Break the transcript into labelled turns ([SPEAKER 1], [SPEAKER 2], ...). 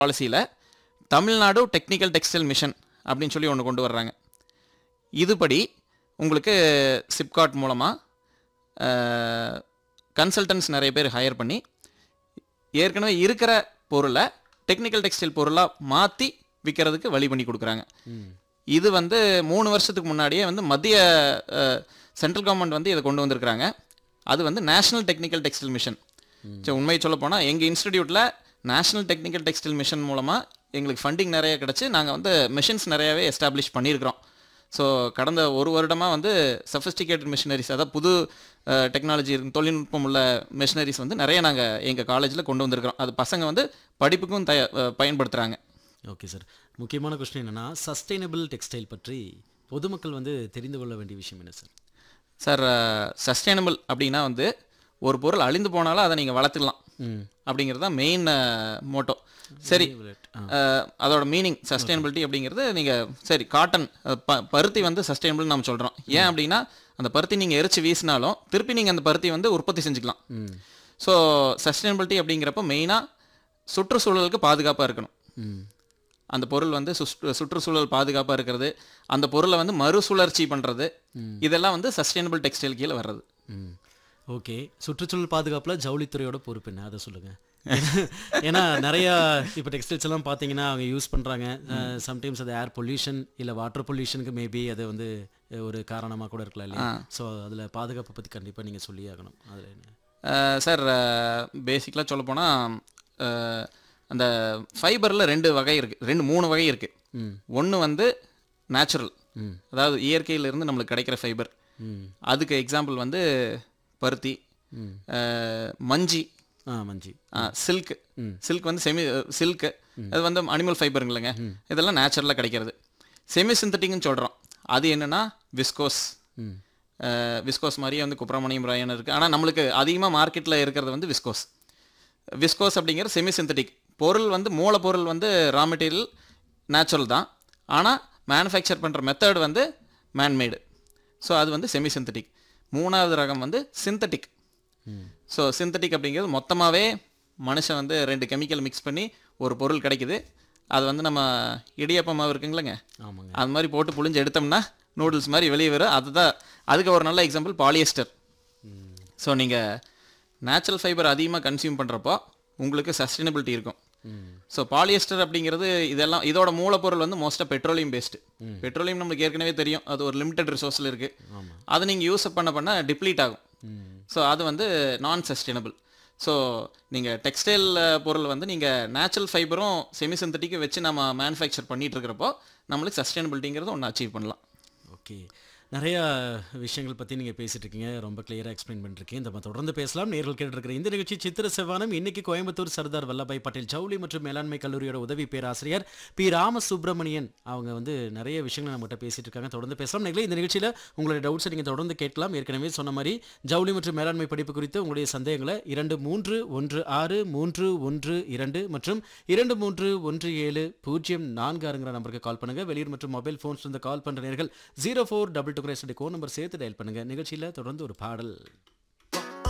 [SPEAKER 1] பாலிசியில் Tamil Nadu technical textile mission அப்படின்னு சொல்லி ஒன்று கொண்டு வர்றாங்க இதுபடி உங்களுக்கு சிப்காட் மூலமாக கன்சல்டன்ஸ் நிறைய பேர் ஹையர் பண்ணி ஏற்கனவே இருக்கிற பொருளை டெக்னிக்கல் டெக்ஸ்டைல் பொருளாக மாற்றி விற்கிறதுக்கு வழி பண்ணி கொடுக்குறாங்க இது வந்து மூணு வருஷத்துக்கு முன்னாடியே வந்து மத்திய சென்ட்ரல் கவர்மெண்ட் வந்து இதை கொண்டு வந்திருக்கிறாங்க அது வந்து நேஷனல் டெக்னிக்கல் டெக்ஸ்டைல் மிஷன் சரி உண்மையை சொல்ல போனால் எங்கள் இன்ஸ்டிடியூட்டில் நேஷனல் டெக்னிக்கல் டெக்ஸ்டைல் மிஷன் மூலமாக எங்களுக்கு ஃபண்டிங் நிறைய கிடச்சி நாங்கள் வந்து மிஷின்ஸ் நிறையவே எஸ்டாப்ளிஷ் பண்ணியிருக்கிறோம் ஸோ கடந்த ஒரு வருடமாக வந்து சஃபிஸ்டிகேட்டட் மிஷினரிஸ் அதாவது புது டெக்னாலஜி தொழில்நுட்பம் உள்ள மிஷினரிஸ் வந்து நிறைய நாங்கள் எங்கள் காலேஜில் கொண்டு வந்திருக்கிறோம் அது பசங்க வந்து படிப்புக்கும் தய பயன்படுத்துகிறாங்க
[SPEAKER 2] ஓகே சார் முக்கியமான கொஸ்டின் என்னன்னா சஸ்டைனபிள் டெக்ஸ்டைல் பற்றி பொதுமக்கள் வந்து தெரிந்து கொள்ள வேண்டிய விஷயம் என்ன சார்
[SPEAKER 1] சார் சஸ்டைனபிள் அப்படின்னா வந்து ஒரு பொருள் அழிந்து போனாலும் அதை நீங்கள் வளர்த்துக்கலாம்
[SPEAKER 2] ம்
[SPEAKER 1] அப்படிங்கிறது தான் மெயின் மோட்டோ சரி அஹ், அதோட மீனிங் சஸ்டைனபிலிட்டி அப்படிங்கிறது நீங்கள் சரி காட்டன் ப பருத்தி வந்து சஸ்டைனபிள் நம்ம சொல்கிறோம் ஏன் அப்படின்னா அந்த பருத்தி நீங்கள் எரிச்சு வீசினாலும் திருப்பி நீங்கள் அந்த பருத்தி வந்து உற்பத்தி செஞ்சுக்கலாம்
[SPEAKER 2] ம்
[SPEAKER 1] ஸோ சஸ்டைனபிலிட்டி அப்படிங்கிறப்ப மெயினாக சுற்றுச்சூழலுக்கு பாதுகாப்பாக இருக்கணும்
[SPEAKER 2] ம்
[SPEAKER 1] அந்த பொருள் வந்து சுற்று சுற்றுச்சூழல் பாதுகாப்பாக இருக்கிறது அந்த பொருளை வந்து மறுசுழற்சி பண்ணுறது இதெல்லாம் வந்து சஸ்டைனபிள் டெக்ஸ்டைல் கீழே வர்றது
[SPEAKER 2] ம் ஓகே சுற்றுச்சூழல் பாதுகாப்பில் ஜவுளித்துறையோட பொறுப்பு என்ன அதை சொல்லுங்கள் ஏன்னா நிறையா இப்போ டெக்ஸ்டைல்ஸ் எல்லாம் பார்த்தீங்கன்னா அவங்க யூஸ் பண்ணுறாங்க சம்டைம்ஸ் அது ஏர் பொல்யூஷன் இல்லை வாட்டர் பொல்யூஷனுக்கு மேபி அது வந்து அஹ், ஒரு காரணமாக கூட இருக்கலாம் இல்லையா ஸோ அதில் பாதுகாப்பை பற்றி கண்டிப்பாக நீங்கள் சொல்லி ஆகணும் அதில் என்ன
[SPEAKER 1] அஹ் சார் பேசிக்கலாக சொல்லப்போனால் அந்த ஃபைபரில் ரெண்டு வகை இருக்குது ரெண்டு மூணு வகை இருக்குது
[SPEAKER 2] ம்
[SPEAKER 1] ஒன்று வந்து நேச்சுரல்
[SPEAKER 2] ம்
[SPEAKER 1] அதாவது இயற்கையிலிருந்து நம்மளுக்கு கிடைக்கிற ஃபைபர்
[SPEAKER 2] ம்
[SPEAKER 1] அதுக்கு எக்ஸாம்பிள் வந்து பருத்தி
[SPEAKER 2] ம்
[SPEAKER 1] அஹ் மஞ்சி
[SPEAKER 2] ஆ மஞ்சி
[SPEAKER 1] சில்க் சில்க் வந்து செமி சில்க்கு அது வந்து அனிமல் ஃபைபருங்களேங்க இதெல்லாம் நேச்சுரலாக கிடைக்கிறது செமி சிந்தட்டிக்னு சொல்கிறோம் அது என்னென்னா விஸ்கோஸ்
[SPEAKER 2] ம்
[SPEAKER 1] விஸ்கோஸ் மாதிரியே வந்து குப்ரமணியம் ராயன் இருக்குது ஆனால் நம்மளுக்கு அதிகமாக மார்க்கெட்டில் இருக்கிறது வந்து விஸ்கோஸ் விஸ்கோஸ் அப்படிங்கிற செமி சிந்தட்டிக் பொருள் வந்து மூலப்பொருள் வந்து ரா மெட்டீரியல் நேச்சுரல் தான் ஆனால் மேனுஃபேக்சர் பண்ணுற மெத்தட் வந்து மேன்மேடு ஸோ அது வந்து செமி சிந்தட்டிக் மூணாவது ரகம் வந்து சிந்தட்டிக்
[SPEAKER 2] ம்
[SPEAKER 1] ஸோ சிந்தட்டிக் அப்படிங்கிறது மொத்தமாகவே மனுஷன் வந்து ரெண்டு கெமிக்கல் மிக்ஸ் பண்ணி ஒரு பொருள் கிடைக்குது அது வந்து நம்ம இடியப்ப மாவு இருக்குங்களேங்க
[SPEAKER 2] ஆமாங்க
[SPEAKER 1] அது மாதிரி போட்டு புழிஞ்சு எடுத்தோம்னா நூடுல்ஸ் மாதிரி வெளியே வரும் அதுதான் அதுக்கு ஒரு நல்ல எக்ஸாம்பிள் பாலியஸ்டர்
[SPEAKER 2] ம்
[SPEAKER 1] ஸோ நீங்கள் நேச்சுரல் ஃபைபர் அதிகமாக கன்சியூம் பண்ணுறப்போ உங்களுக்கு சஸ்டைனபிலிட்டி இருக்கும்
[SPEAKER 2] ம்
[SPEAKER 1] ஸோ பாலியஸ்டர் அப்படிங்கிறது இதெல்லாம் இதோட மூலப்பொருள் வந்து மோஸ்ட்டாக பெட்ரோலியம் பேஸ்டு பெட்ரோலியம் நம்மளுக்கு ஏற்கனவே தெரியும் அது ஒரு லிமிட்டட் ரிசோர்ஸில் இருக்குது
[SPEAKER 2] ஆமாம்
[SPEAKER 1] அதை நீங்கள் யூஸ் பண்ண பண்ண டிப்ளீட் ஆகும்
[SPEAKER 2] ம்
[SPEAKER 1] ஸோ அது வந்து நான் சஸ்டைனபிள் ஸோ நீங்கள் டெக்ஸ்டைல் பொருள் வந்து நீங்கள் நேச்சுரல் ஃபைபரும் செமி சிந்தட்டிக்கும் வச்சு நம்ம மேனுஃபேக்சர் பண்ணிட்டு இருக்கிறப்போ நம்மளுக்கு சஸ்டைனபிலிட்டிங்கிறது ஒன்று அச்சீவ் பண்ணலாம்
[SPEAKER 2] ஓகே நிறைய விஷயங்கள் பற்றி நீங்கள் பேசிட்டு இருக்கீங்க ரொம்ப கிளியராக எக்ஸ்பிளைன் பண்ணிருக்கீங்க இந்த மாதிரி தொடர்ந்து பேசலாம் நேர்கள் கேட்டிருக்கிற இந்த நிகழ்ச்சி சித்திர செவ்வானம் இன்னைக்கு கோயம்புத்தூர் சர்தார் வல்லபாய் பட்டேல் ஜவுளி மற்றும் மேலாண்மை கல்லூரியோட உதவி பேராசிரியர் பி ராமசுப்ரமணியன் அவங்க வந்து நிறைய விஷயங்கள் நம்மகிட்ட பேசிட்டு இருக்காங்க தொடர்ந்து பேசலாம் நீங்களே இந்த நிகழ்ச்சியில் உங்களுடைய டவுட்ஸை நீங்கள் தொடர்ந்து கேட்கலாம் ஏற்கனவே சொன்ன மாதிரி ஜவுளி மற்றும் மேலாண்மை படிப்பு குறித்து உங்களுடைய சந்தேகங்களை இரண்டு மூன்று ஒன்று ஆறு மூன்று ஒன்று இரண்டு மற்றும் இரண்டு மூன்று ஒன்று ஏழு பூஜ்ஜியம் நான்கு ஆறுங்கிற நம்பருக்கு கால் பண்ணுங்க வெளியூர் மற்றும் மொபைல் ஃபோன்ஸ் இருந்து கால் பண்ற நேர்கள் zero four double two code number சேர்த்து டயல் பண்ணுங்க நிகழ்ச்சியில் தொடர்ந்து ஒரு பாடல்